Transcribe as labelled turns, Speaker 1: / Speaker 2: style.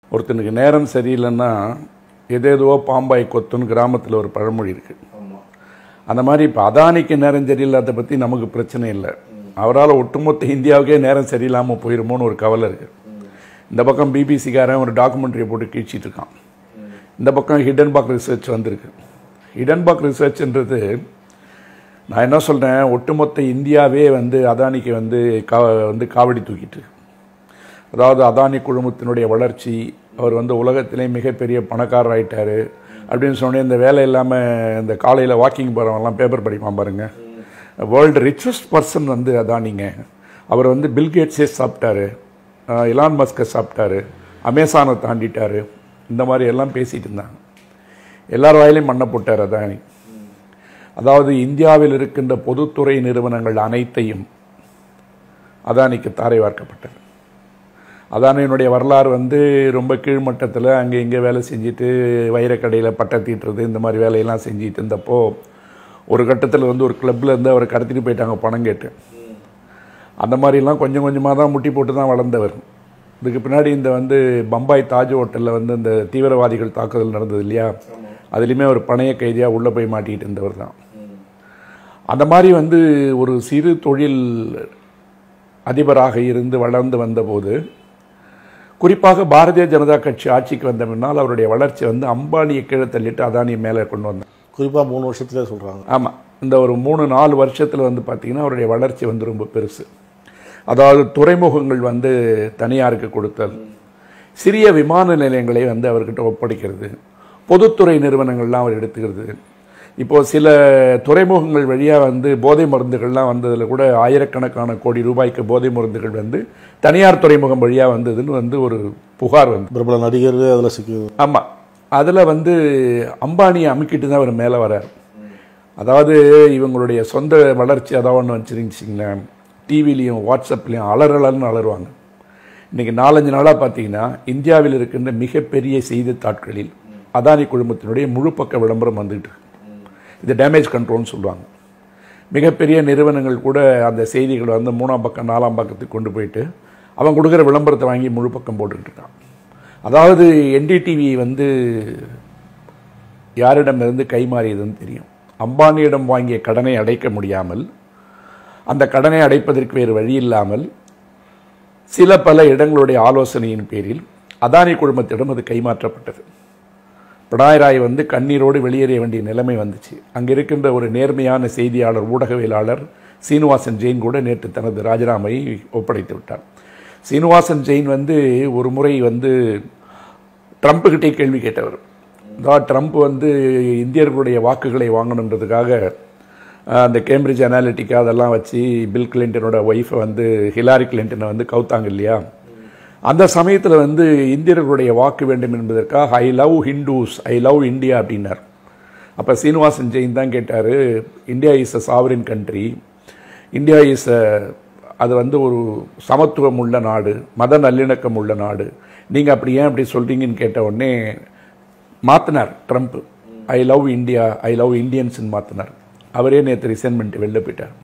Speaker 1: ஒருத்தனுக்கு நேரம் சரியில்லைன்னா எதேதோ பாம்பாய் கொத்துன்னு கிராமத்தில் ஒரு பழமொழி இருக்கு அந்த மாதிரி இப்போ அதானிக்கு நேரம் சரியில்லாத பற்றி நமக்கு பிரச்சனை இல்லை அவரால் ஒட்டுமொத்த இந்தியாவுக்கே நேரம் சரியில்லாமல் போயிருமோன்னு ஒரு கவலை இருக்கு இந்த பக்கம் பிபிசிக்காரன் ஒரு டாக்குமெண்ட்ரியை போட்டு கீழ்ச்சிட்டு இருக்கான் இந்த பக்கம் ஹிடன்பாக் ரிசர்ச் வந்திருக்கு ஹிடன்பாக் ரிசர்ச்ன்றது நான் என்ன சொல்கிறேன் ஒட்டுமொத்த இந்தியாவே வந்து அதானிக்கு வந்து கா வந்து காவடி தூக்கிட்டு இருக்கு. அதாவது அதானி குழுமத்தினுடைய வளர்ச்சி அவர் வந்து உலகத்திலே மிகப்பெரிய பணக்காரர் ஆயிட்டாரு அப்படின்னு சொன்னே இந்த வேலை இல்லாமல் இந்த காலையில் வாக்கிங் போகிறவங்கலாம் பேப்பர் படிப்பான் பாருங்க வேர்ல்டு ரிச்சஸ்ட் பர்சன் வந்து அதானிங்க அவர் வந்து பில்கேட்ஸே சாப்பிட்டாரு அஹ் இலான் மஸ்கை சாப்பிட்டாரு அமேசானை தாண்டிட்டாரு இந்த மாதிரி எல்லாம் பேசிட்டு இருந்தாங்க எல்லார் வாயிலையும் மண்ணை போட்டார் அதானி அதாவது இந்தியாவில் இருக்கின்ற பொதுத்துறை நிறுவனங்கள் அனைத்தையும் அதானிக்கு தாரை வார்க்கப்பட்டது அதானியினுடைய வரலாறு வந்து ரொம்ப கீழ்மட்டத்தில் அங்கே இங்கே வேலை செஞ்சுட்டு வைரக்கடையில் பட்டை தீட்டுறது இந்த மாதிரி வேலையெல்லாம் செஞ்சுட்டு இருந்தப்போ ஒரு கட்டத்தில் வந்து ஒரு கிளப்பில் இருந்து அவரை கடத்திட்டு போயிட்டாங்க பணம் கேட்டு அந்த மாதிரிலாம் கொஞ்சம் கொஞ்சமாக தான் முட்டி போட்டு தான் வளர்ந்தவர் இதுக்கு பின்னாடி இந்த வந்து பம்பாய் தாஜ் ஹோட்டலில் வந்து இந்த தீவிரவாதிகள் தாக்குதல் நடந்தது இல்லையா அதுலேயுமே ஒரு பணைய கைதியாக உள்ளே போய் மாட்டிக்கிட்டு இருந்தவர் தான் அந்த மாதிரி வந்து ஒரு சிறு தொழில் அதிபராக இருந்து வளர்ந்து வந்தபோது குறிப்பாக பாரதிய ஜனதா கட்சி ஆட்சிக்கு வந்த பின்னால் அவருடைய வளர்ச்சி வந்து அம்பானியை கீழே தள்ளிட்டு அதானியை மேலே கொண்டு வந்தார்
Speaker 2: குறிப்பாக மூணு வருஷத்துல சொல்கிறாங்க
Speaker 1: ஆமாம் இந்த ஒரு மூணு நாலு வருஷத்தில் வந்து பார்த்திங்கன்னா அவருடைய வளர்ச்சி வந்து ரொம்ப பெருசு அதாவது துறைமுகங்கள் வந்து தனியாருக்கு கொடுத்தல் சிறிய விமான நிலையங்களை வந்து அவர்கிட்ட ஒப்படைக்கிறது பொதுத்துறை நிறுவனங்கள்லாம் அவர் எடுத்துக்கிறது இப்போ சில துறைமுகங்கள் வழியாக வந்து போதை மருந்துகள்லாம் வந்ததில் கூட ஆயிரக்கணக்கான கோடி ரூபாய்க்கு போதை மருந்துகள் வந்து தனியார் துறைமுகம் வழியாக வந்ததுன்னு வந்து ஒரு புகார் வந்து
Speaker 2: பிரபல நடிகர் அதில் சிக்கி
Speaker 1: ஆமாம் அதில் வந்து அம்பானியை அமுக்கிட்டு தான் அவர் மேலே வரார் அதாவது இவங்களுடைய சொந்த வளர்ச்சி அதாவது ஒன்று வச்சுருந்துச்சிங்களேன் டிவிலையும் வாட்ஸ்அப்லேயும் அலறலன்னு அலறுவாங்க இன்றைக்கி நாலஞ்சு நாளாக பார்த்தீங்கன்னா இந்தியாவில் இருக்கின்ற மிகப்பெரிய செய்தித்தாட்களில் அதானி குழுமத்தினுடைய முழு பக்க விளம்பரம் வந்துட்டு இருக்கு இது டேமேஜ் கண்ட்ரோல்னு சொல்லுவாங்க மிகப்பெரிய நிறுவனங்கள் கூட அந்த செய்திகளை வந்து மூணாம் பக்கம் நாலாம் பக்கத்துக்கு கொண்டு போயிட்டு அவன் கொடுக்குற விளம்பரத்தை வாங்கி முழு பக்கம் போட்டுக்கிட்டு இருக்கான் அதாவது என்டிடிவி வந்து யாரிடமிருந்து கைமாறியதுன்னு தெரியும் அம்பானியிடம் வாங்கிய கடனை அடைக்க முடியாமல் அந்த கடனை அடைப்பதற்கு வேறு வழி இல்லாமல் சில பல இடங்களுடைய ஆலோசனையின் பேரில் அதானி குழுமத்திடம் அது கைமாற்றப்பட்டது பினராயி ராய் வந்து கண்ணீரோடு வெளியேற வேண்டிய நிலைமை வந்துச்சு அங்கே இருக்கின்ற ஒரு நேர்மையான செய்தியாளர் ஊடகவியலாளர் சீனிவாசன் ஜெயின் கூட நேற்று தனது ராஜினாமையை ஒப்படைத்து விட்டார் சீனிவாசன் ஜெயின் வந்து ஒரு முறை வந்து ட்ரம்ப்புக்கிட்டே கேள்வி கேட்டவர் அதாவது ட்ரம்ப் வந்து இந்தியர்களுடைய வாக்குகளை வாங்கணுன்றதுக்காக அஹ், அந்த கேம்பிரிட்ஜ் அனாலிட்டிக்கா அதெல்லாம் வச்சு பில் கிளின்டனோட ஒய்ஃபை வந்து ஹிலாரி கிளின்டனை வந்து கவுத்தாங்க இல்லையா அந்த சமயத்தில் வந்து இந்தியர்களுடைய வாக்கு வேண்டும் என்பதற்காக I love Hindus I love India அப்படின்னார் அப்போ சீனிவாசன் ஜெயின் தான் கேட்டார் India is a sovereign country India is a அது வந்து ஒரு சமத்துவம் உள்ள நாடு மத நல்லிணக்கம் உள்ள நாடு நீங்கள் அப்படி ஏன் அப்படி சொல்கிறீங்கன்னு கேட்ட உடனே மாற்றினார் Trump I love India I love இந்தியன்ஸ்ன்னு மாற்றினார் அவரே நேற்று ரிசைன் பண்ணிட்டு வெளில போயிட்டார்